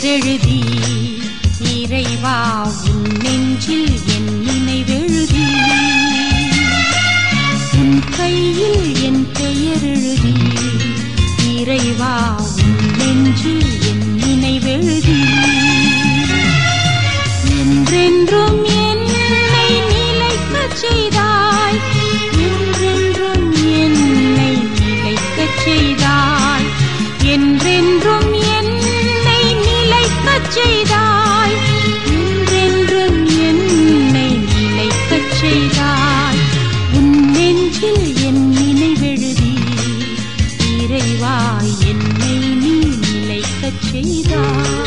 பெயரெழுதி இறைவா உன் நெஞ்சில் என் நினைவெழுதி உன் கையில் என் பெயரெழுதி இறைவா உன் நெஞ்சில் என் நினைவெழுதி என்றென்றும் என்னை நிலைக்கச் செய்தாய் என்றென்றும் என்னை நிலைக்கச் செய்தாய் என்றென்றும் என்னை நிலைக்கச் செய்தாய் என்றென்றும் என்னை நிலைக்கச் செய்தாய் உன் நெஞ்சில் என் நினைவெழுதி இறைவா என்னை நீ நிலைக்கச் செய்தாய்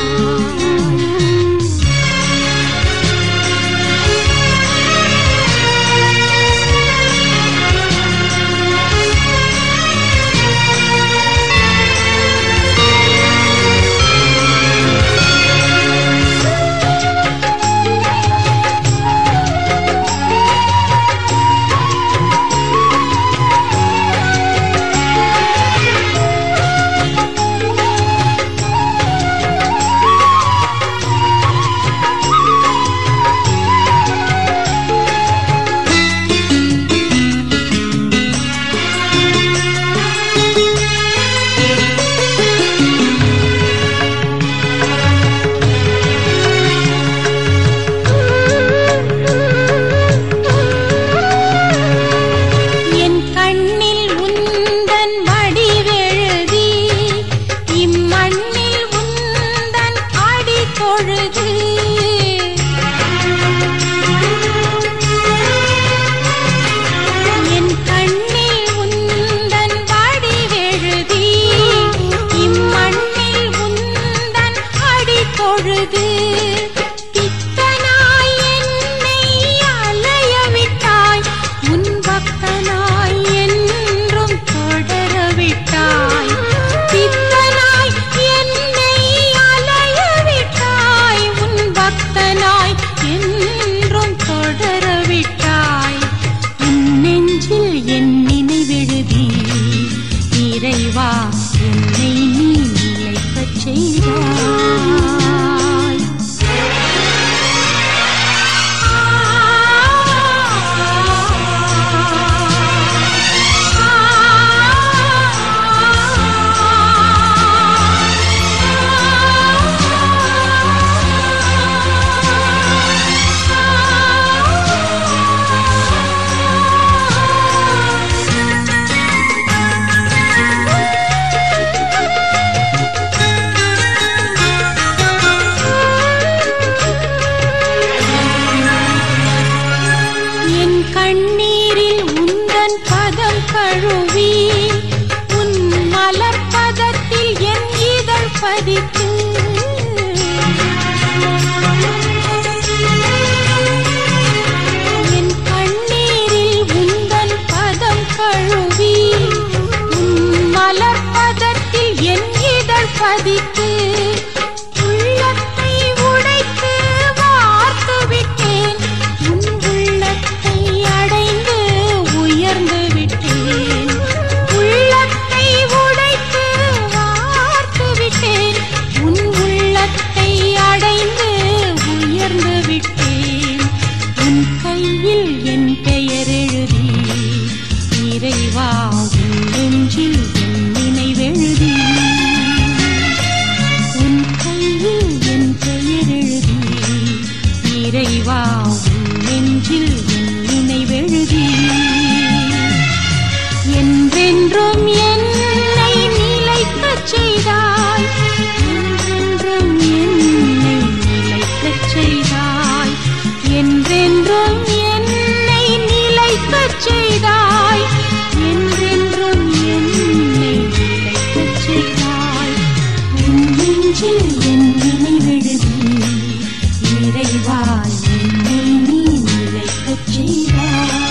என் கண்ணில் உந்தன் வடிவெழுதி இம்மண்ணில் உந்தன் அடி தொழுது என் கண்ணில் உந்தன் வடிவெழுதி இம்மண்ணில் உந்தன் அடி தொழுது பித்தனாய் என்னை அலைய விட்டாய் உன் பக்தனாய் என்றும் தொடர விட்டாய் பித்தனாய் என்னை அலைய விட்டாய் உன் பக்தனாய் என்றும் தொடர விட்டாய் உன் நெஞ்சில் என் நினைவெழுதி இறைவா என்னை நீ நிலைக்கச் செய்தாய் என் கண்ணீரில் உந்தன் பதம் கழுவி உன் மலர் பதத்தில் என் இதழ் பதித்து என் கண்ணீரில் உந்தன் பதம் கழுவி உன் மலர் பதத்தில் என் இதழ் பதித்து உள்ளத்தை உடைத்து வார்த்து விட்டேன் உன் உள்ளத்தை அடைந்து உயர்ந்து விட்டேன் உள்ளத்தை உடைத்து வார்த்து விட்டேன் உன் உள்ளத்தை அடைந்து உயர்ந்து விட்டேன் உன் கையில் என் பெயர் எழுதி இறைவா உன் நெஞ்சில் என் நினைவெழுதி உன் கையில் என் பெயர் எழுதி இறைவா உன் நெஞ்சில் என் நினைவெழுதி என்றென்றும் என்னை நிலைக்கச் செய்தாய் என்றென்றும் என்னை நிலைக்கச் செய்தாய் என்றென்றும் என்னை நிலைக்கச் செய்தாய் என்றென்றும் என்னை நிலைக்கச் செய்தாய் உன் நெஞ்சில் என் நினைவெழுதி இறைவா என்னை நீ நிலைக்கச் செய்தாய்